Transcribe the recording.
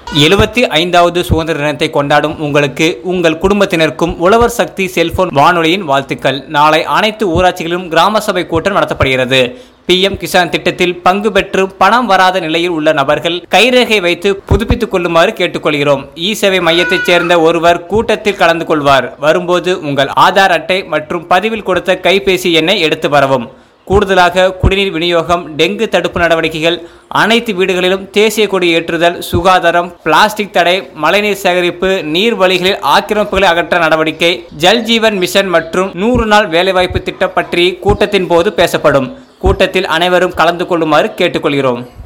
எழுபத்தி ஐந்தாவது சுதந்திர தினத்தை கொண்டாடும் உங்களுக்கு உங்கள் குடும்பத்தினருக்கும் உழவர் சக்தி செல்போன் வானொலியின் வாழ்த்துக்கள் நாளை அனைத்து ஊராட்சிகளிலும் கிராம சபை கூட்டம் நடத்தப்படுகிறது பிஎம் கிசான் திட்டத்தில் பங்கு பெற்று பணம் வராத நிலையில் உள்ள நபர்கள் கைரேகை வைத்து புதுப்பித்துக் கொள்ளுமாறு கேட்டுக்கொள்கிறோம் இ சேவை மையத்தைச் சேர்ந்த ஒருவர் கூட்டத்தில் கலந்து கொள்வார் வரும்போது உங்கள் ஆதார் அட்டை மற்றும் பதிவில் கொடுத்த கைபேசி எண்ணை எடுத்து வரவும் கூடுதலாக குடிநீர் விநியோகம் டெங்கு தடுப்பு நடவடிக்கைகள் அனைத்து வீடுகளிலும் தேசிய கொடி ஏற்றுதல் சுகாதாரம் பிளாஸ்டிக் தடை மழைநீர் சேகரிப்பு நீர் வழிகளில் ஆக்கிரமிப்புகளை அகற்ற நடவடிக்கை ஜல் ஜீவன் மிஷன் மற்றும் நூறு நாள் வேலைவாய்ப்பு திட்டம் பற்றி கூட்டத்தின் போது பேசப்படும் கூட்டத்தில் அனைவரும் கலந்து கொள்ளுமாறு கேட்டுக்கொள்கிறோம்